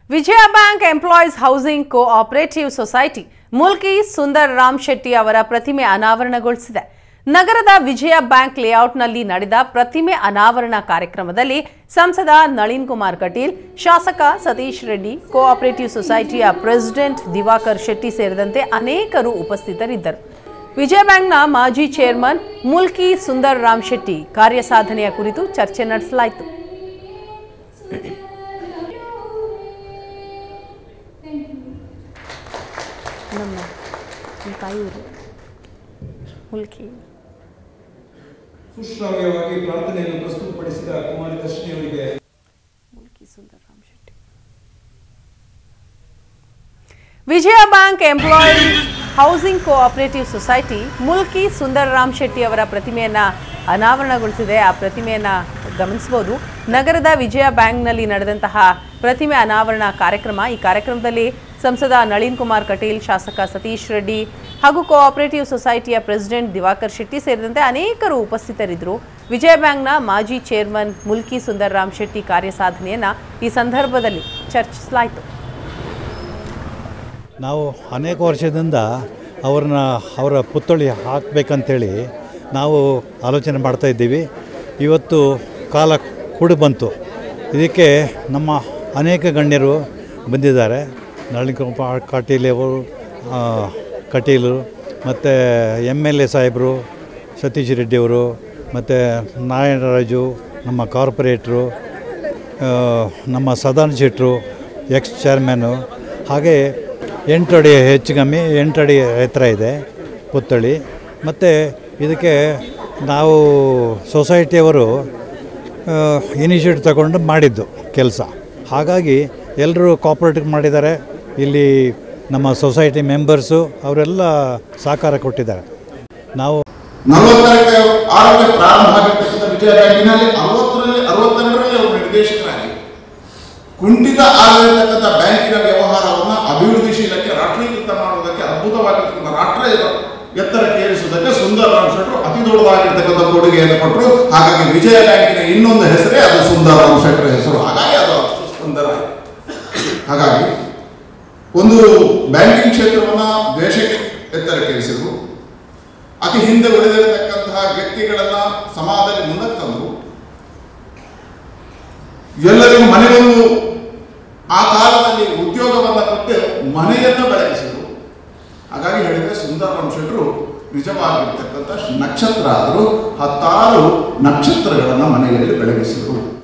ವಿಜಯ bank employees housing cooperative society Mulki Sundar Ram Shetty ಅವರ ಪ್ರತಿಮೆ ಅನಾವರಣಗೊಳಿಸಿದೆ ನಗರದ ವಿಜಯ ಬ್ಯಾಂಕ್ ಲೇಔಟ್ನಲ್ಲಿ ನಡೆದ ಪ್ರತಿಮೆ ಅನಾವರಣ ಕಾರ್ಯಕ್ರಮದಲ್ಲಿ ಸಂಸದ ನಳಿನ್ ಕುಮಾರ್ ಕಟೀಲ್ ಶಾಸಕ ಸತೀಶ್ ರೆಡ್ಡಿ ಕೋಆಪರೇಟಿವ್ ಸೊಸೈಟಿಯ ಪ್ರೆಸಿಡೆಂಟ್ ದಿವಾಕರ್ ಶೆಟ್ಟಿ ಸೇರಿದಂತೆ ಅನೇಕರು ಉಪಸ್ಥಿತರಿದ್ದರು ವಿಜಯ ಬ್ಯಾಂಕ್ನ ಮಾಜಿ ಚೇರ್ಮನ್ ಮುಲ್ಕಿ ಸುಂದರ್ ರಾಮ್ ಶೆಟ್ಟಿ ಕಾರ್ಯಸಾಧನೆಯ ಕುರಿತು ಚರ್ಚೆ ನಡೆಸಲಾಯಿತು ನಮ್ಮ ನಮ್ಮ ತಾಯಿಯವರು ಮುಲ್ಕಿ ಸುಶ್ರಾವ್ಯವಾಗಿ ಪ್ರಾರ್ಥನೆಯನ್ನು ಪ್ರಸ್ತುತಪಡಿಸಿದ ಕುಮಾರಿ ದರ್ಶಿನಿ ಅವರಿಗೆ Mulki Sundar Ram Shetty Vijaya bank employees housing cooperative society Mulki Sundar Ram Shetty ಅವರ ಪ್ರತಿಮೆಯನ್ನ ಅನಾವರಣಗೊಳಿಸಿದೆ ಆ ಪ್ರತಿಮೆಯನ್ನ ಗಮನಿಸಬಹುದು ನಗರದ ವಿಜಯ ಬ್ಯಾಂಕ್ನಲ್ಲಿ ನಡೆದಂತಹ ಪ್ರತಿಮೆ ಅನಾವರಣ ಕಾರ್ಯಕ್ರಮ ಈ ಕಾರ್ಯಕ್ರಮದಲ್ಲಿ ಸಂಸದ ನಳಿನ್ ಕುಮಾರ್ ಕಟೀಲ್ ಶಾಸಕ ಸತೀಶ್ ರೆಡ್ಡಿ ಹಾಗೂ ಕೋಆಪರೇಟಿವ್ ಸೊಸೈಟಿಯ ಪ್ರೆಸಿಡೆಂಟ್ ದಿವಾಕರ್ ಶೆಟ್ಟಿ ಸೇರಿದಂತೆ ಅನೇಕರು ಉಪಸ್ಥಿತರಿದ್ದರು ವಿಜಯ ಬ್ಯಾಂಕ್ನ ಮಾಜಿ ಚೇರ್ಮನ್ ಮುಲ್ಕಿ ಸುಂದರ್ ರಾಮ್ ಶೆಟ್ಟಿ ಕಾರ್ಯಸಾಧನೆಯನ್ನ ಈ ಸಂದರ್ಭದಲ್ಲಿ ಚರ್ಚಿಸಲಾಯಿತು ನಾವು ಅನೇಕ ವರ್ಷದಿಂದ ಅವ್ರನ್ನ ಅವರ ಪುತ್ಥಳಿ ಹಾಕಬೇಕಂತೇಳಿ ನಾವು ಆಲೋಚನೆ ಮಾಡ್ತಾ ಇದ್ದೀವಿ ಇವತ್ತು ಕಾಲ ಕೂಡಿ ಬಂತು ಇದಕ್ಕೆ ನಮ್ಮ ಅನೇಕ ಗಣ್ಯರು ಬಂದಿದ್ದಾರೆ ನಳಿನ್ ಕುಮಾರ್ ಕಟೀಲ್ ಅವರು ಆ, ಕಟೀಲು ಮತ್ತು ಎಮ್ ಎಲ್ ಎ ಸಾಹೇಬರು ಸತೀಶ್ ರೆಡ್ಡಿಯವರು ಮತ್ತು ನಾರಾಯಣರಾಜು ನಮ್ಮ ಕಾರ್ಪೊರೇಟ್ರು ಆ, ನಮ್ಮ ಸದಾನಂದ ಶೆಟ್ಟರು ಎಕ್ಸ್ ಚೇರ್ಮನ್ನು ಹಾಗೆ ಎಂಟು ಅಡಿ ಹೆಚ್ಚು ಕಮ್ಮಿ ಎಂಟು ಅಡಿ ಎತ್ತರ ಇದೆ ಪುತ್ಥಳಿ ಮತ್ತು ಇದಕ್ಕೆ ನಾವು ಸೊಸೈಟಿಯವರು ಇನಿಷಿಯೇಟಿವ್ ತಗೊಂಡು ಮಾಡಿದ್ದು ಕೆಲಸ ಹಾಗಾಗಿ ಎಲ್ಲರೂ ಕೋಆಪ್ರೇಟಿವ್ ಮಾಡಿದ್ದಾರೆ ಇಲ್ಲಿ ನಮ್ಮ ಸೊಸೈಟಿ ಮೆಂಬರ್ಸು ಅವರೆಲ್ಲ ಸಹಕಾರ ಕೊಟ್ಟಿದ್ದಾರೆ ನಾವು ನಲವತ್ತರಕ್ಕೆ ಆರಕ್ಕೆ ಪ್ರಾರಂಭ ಆಗಿರ್ತಕ್ಕಂಥ ವಿಜಯ ಬ್ಯಾಂಕಿನಲ್ಲಿ ಅರವತ್ತರಲ್ಲಿ ಅರವತ್ತೆರಡರಲ್ಲಿ ಅವರು ನಿರ್ದೇಶಕರಾಗಿ ಕುಂಠಿತ ಆಗಿರತಕ್ಕಂಥ ಬ್ಯಾಂಕಿನ ವ್ಯವಹಾರವನ್ನು ಅಭಿವೃದ್ಧಿಶೀಲಕ್ಕೆ ರಾಷ್ಟ್ರೀಕೃತ ಮಾಡುವುದಕ್ಕೆ ಅದ್ಭುತವಾಗಿರ್ತಕ್ಕಂಥ ರಾಷ್ಟ್ರ ಎತ್ತರಕ್ಕೆ ಏರಿಸುವುದಕ್ಕೆ ಸುಂದರ ರಾಮ್ ಶೆಟ್ಟರು ಅತಿ ದೊಡ್ಡದಾಗಿರ್ತಕ್ಕಂಥ ಕೊಡುಗೆಯನ್ನು ಕೊಟ್ಟರು ಹಾಗಾಗಿ ವಿಜಯ ಬ್ಯಾಂಕಿನ ಇನ್ನೊಂದು ಹೆಸರೇ ಅದು ಸುಂದರ ರಾಮ್ ಶೆಟ್ಟರ ಹೆಸರು ಹಾಗಾಗಿ ಅದು ಅಷ್ಟು ಸುಂದರ ಆಯಿತು. ಹಾಗಾಗಿ ಒಂದು ಬ್ಯಾಂಕಿಂಗ್ ಕ್ಷೇತ್ರವನ್ನು ದೇಶಕ್ಕೆ ಎತ್ತರಕ್ಕೆ ಏರಿಸಿದ್ರು ಅತಿ ಹಿಂದೆ ಉಳಿದಿರತಕ್ಕಂತಹ ವ್ಯಕ್ತಿಗಳನ್ನ ಸಮಾಜದಲ್ಲಿ ಮುಂದಕ್ಕೆ ತಂದರು ಎಲ್ಲರಿಗೂ ಮನೆಗೊಂದು ಆ ಕಾಲದಲ್ಲಿ ಉದ್ಯೋಗವನ್ನು ಕೊಟ್ಟು ಮನೆಯನ್ನು ಬೆಳಗಿಸಿದರು ಹಾಗಾಗಿ ಹೇಳಿದ್ರೆ ಸುಂದರರಾಮ್ ಶೆಟ್ಟರು ನಿಜವಾಗಿರ್ತಕ್ಕಂಥ ನಕ್ಷತ್ರ ಆದರೂ ಹತ್ತಾರು ನಕ್ಷತ್ರಗಳನ್ನು ಮನೆಯಲ್ಲಿ ಬೆಳಗಿಸಿದರು